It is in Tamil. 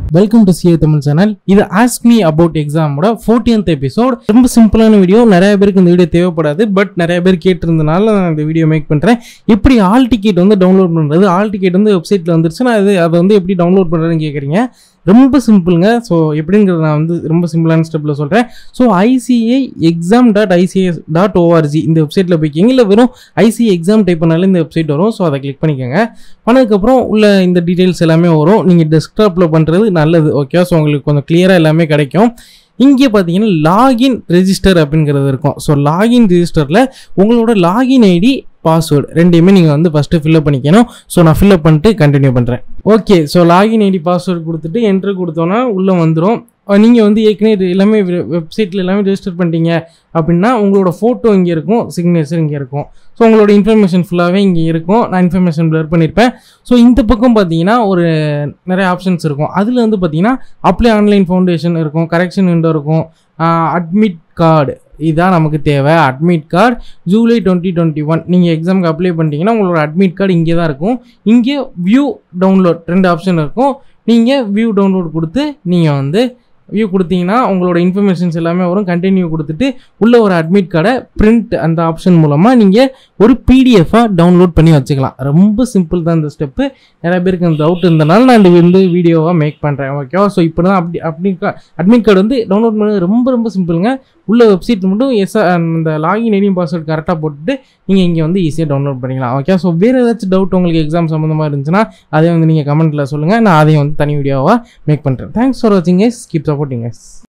welcome to CA Tamil channel இது ஆஸ்க் மீ அபவுட் எக்ஸாமோட ஃபோர்டீன்த் எபிசோட் ரொம்ப சிம்பிளான வீடியோ நிறைய பேருக்கு இந்த வீடியோ தேவைப்படாது பட் நிறைய பேர் கேட்டிருந்தனால நான் இந்த வீடியோ மேக் பண்ணுறேன் எப்படி ஆல் டிக்கெட் வந்து டவுன்லோட் பண்ணுறது ஆல் டிக்கெட் வந்து வெப்சைட்டில் வந்துருச்சுன்னா அது அதை வந்து எப்படி டவுன்லோட் பண்ணுறதுன்னு கேட்குறீங்க ரொம்ப சிம்பிளுங்க ஸோ எப்படிங்கிறத நான் வந்து ரொம்ப சிம்பிளான ஸ்டெப்பில் சொல்கிறேன் so ICI exam dot ICS dot ORG இந்த வெப்சைட்டில் போய்க்கிங்க இல்லை வெறும் ஐசிஐ எக்ஸாம் டைப் பண்ணாலே இந்த வெப்சைட் வரும் ஸோ அதை கிளிக் பண்ணிக்கோங்க பண்ணதுக்கப்புறம் உள்ள இந்த டீட்டெயில்ஸ் எல்லாமே வரும் நீங்கள் டெஸ்க்டாப்பில் பண்ணுறது நல்லது ஓகே ஸோ உங்களுக்கு கொஞ்சம் கிளியராக எல்லாமே கிடைக்கும் இங்கே பார்த்தீங்கன்னா லாகின் ரெஜிஸ்டர் அப்படிங்கிறது இருக்கும் ஸோ லாகின் ரெஜிஸ்டரில் உங்களோட லாகின் ஐடி பாஸ்வேர்டு ரெண்டையுமே நீங்கள் வந்து ஃபஸ்ட்டு ஃபில்அப் பண்ணிக்கணும் ஸோ நான் ஃபில்அப் பண்ணிட்டு கண்டினியூ பண்ணுறேன் okay so login ID password கொடுத்துட்டு என்ட்ரு கொடுத்தோன்னா உள்ளே வந்துடும் நீங்கள் வந்து ஏற்கனவே இது எல்லாமே வெப்சைட்டில் எல்லாமே ரெஜிஸ்டர் பண்ணிட்டீங்க அப்படின்னா உங்களோட ஃபோட்டோ இங்கே இருக்கும் சிக்னேச்சர் இங்கே இருக்கும் ஸோ உங்களோட இன்ஃபர்மேஷன் ஃபுல்லாகவே இங்கே இருக்கும் நான் இன்ஃபர்மேஷன் ப்ளர் பண்ணியிருப்பேன் ஸோ இந்த பக்கம் பார்த்தீங்கன்னா ஒரு நிறைய ஆப்ஷன்ஸ் இருக்கும் அதில் வந்து பார்த்தீங்கன்னா அப்ளை ஆன்லைன் ஃபவுண்டேஷன் இருக்கும் கரெக்ஷன் விண்டோ இருக்கும் அட்மிட் கார்டு இதுதான் நமக்கு தேவை admit card July twenty twenty one நீங்கள் எக்ஸாமுக்கு அப்ளை பண்ணிட்டீங்கன்னா உங்களோட அட்மிட் கார்டு இங்கே தான் இருக்கும் இங்கே வியூ டவுன்லோட் ரெண்டு ஆப்ஷன் இருக்கும் நீங்கள் வியூ டவுன்லோட் கொடுத்து நீங்கள் வந்து வியூ கொடுத்தீங்கன்னா உங்களோட இன்ஃபர்மேஷன்ஸ் எல்லாமே வரும் கண்டினியூ கொடுத்துட்டு உள்ள ஒரு அட்மிட் கார்டை பிரிண்ட் அந்த ஆப்ஷன் மூலமாக நீங்கள் ஒரு பிடிஎஃபாக டவுன்லோட் பண்ணி வச்சுக்கலாம் ரொம்ப சிம்பிள் தான் இந்த ஸ்டெப்பு நிறைய பேருக்கு அந்த டவுட் இருந்தனால நான் இந்த வந்து வீடியோவாக மேக் பண்ணுறேன் ஓகேவா ஸோ இப்போ தான் அப்படி அப்படி அட்மிட் கார்டு வந்து டவுன்லோட் பண்ணது ரொம்ப ரொம்ப சிம்பிளுங்க உள்ள வெப்சைட் மட்டும் எஸ் அந்த லாகின் ஐடியும் பாஸ்வேர்ட் கரெக்டாக போட்டுட்டு நீங்கள் இங்கே வந்து ஈஸியாக டவுன்லோட் பண்ணிக்கலாம் ஓகே ஸோ வேறு ஏதாச்சும் டவுட் உங்களுக்கு எக்ஸாம் சம்மந்தமாக இருந்துச்சுன்னா அதே வந்து நீங்கள் கமெண்ட்டில் சொல்லுங்கள் நான் அதையும் வந்து தனி வீடியோவாக மேக் பண்ணுறேன் தேங்க்ஸ் ஃபார் வாட்சிங் எஸ் கீப் சப்போர்ட்டிங் எஸ்